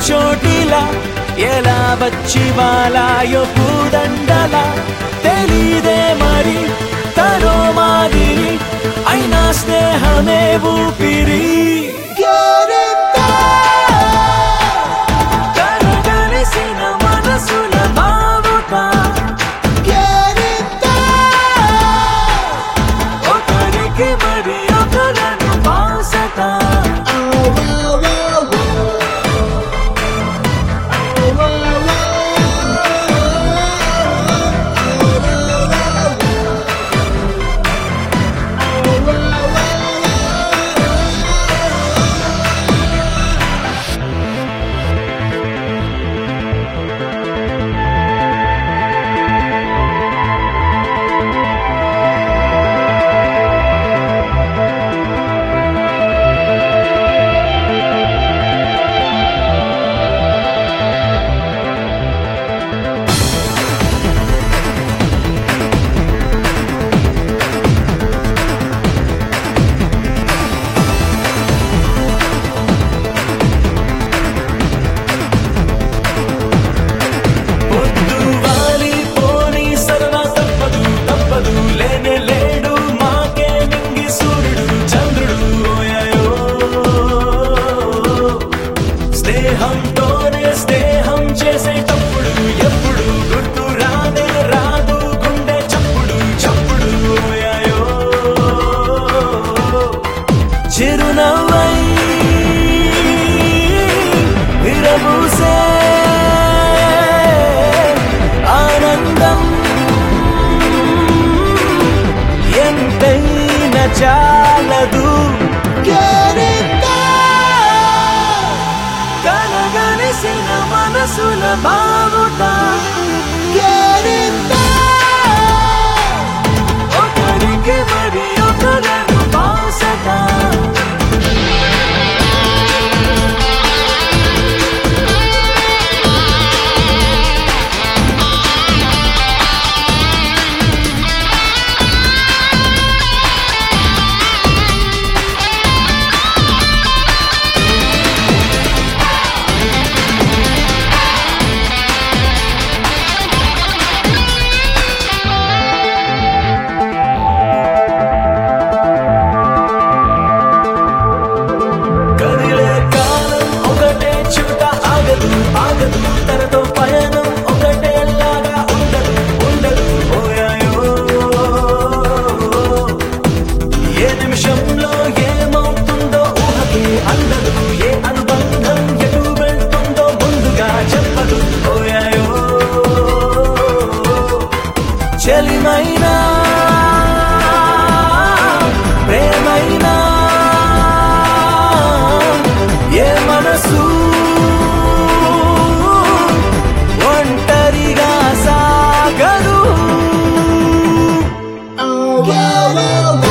చోటిలా ఎలా వచ్చి వాలాయో పూదండలా తెలీదే మరి తరో మాదిరి అయినా స్నేహమే ఊపిరి కరగలిసిన మనసుల మావుట ఒకరికి మరి ఒకరను బాసట పొద్దు వాలి పోని సరదా తప్పదు తప్పదు లేనే లేడు మాకే మింగి సూర్యుడు చంద్రుడు ఓయయో స్నేహంతోనే స్నేహం చేసేటప్పుడు ఎప్పుడు గుర్తు రానే రాదు గుండె చప్పుడు చప్పుడు ఓయయో చిరునవ్వై విరబూసే ఆనందం ఎంతైనా చాలదు కలగలిసిన మనసుల బావుట ఒకరికి మరి ఒకరను బాసట కదిలే కాలం ఒకటే చోట ఆగదు ఆగదు తనతో పయనం ఒకటే లాగా ఉండదు ఉండదు ఓయాయో ఏ నిమిషంలో ఏమవుతుందో ఊహకే అందదు ఏ అనుబంధం ఎటు వెళ్తుందో ముందుగా చెప్పదు ఓయాయో చెలిమైనా ప్రేమైనా ఏ మనసు ఒంటరిగా సాగదు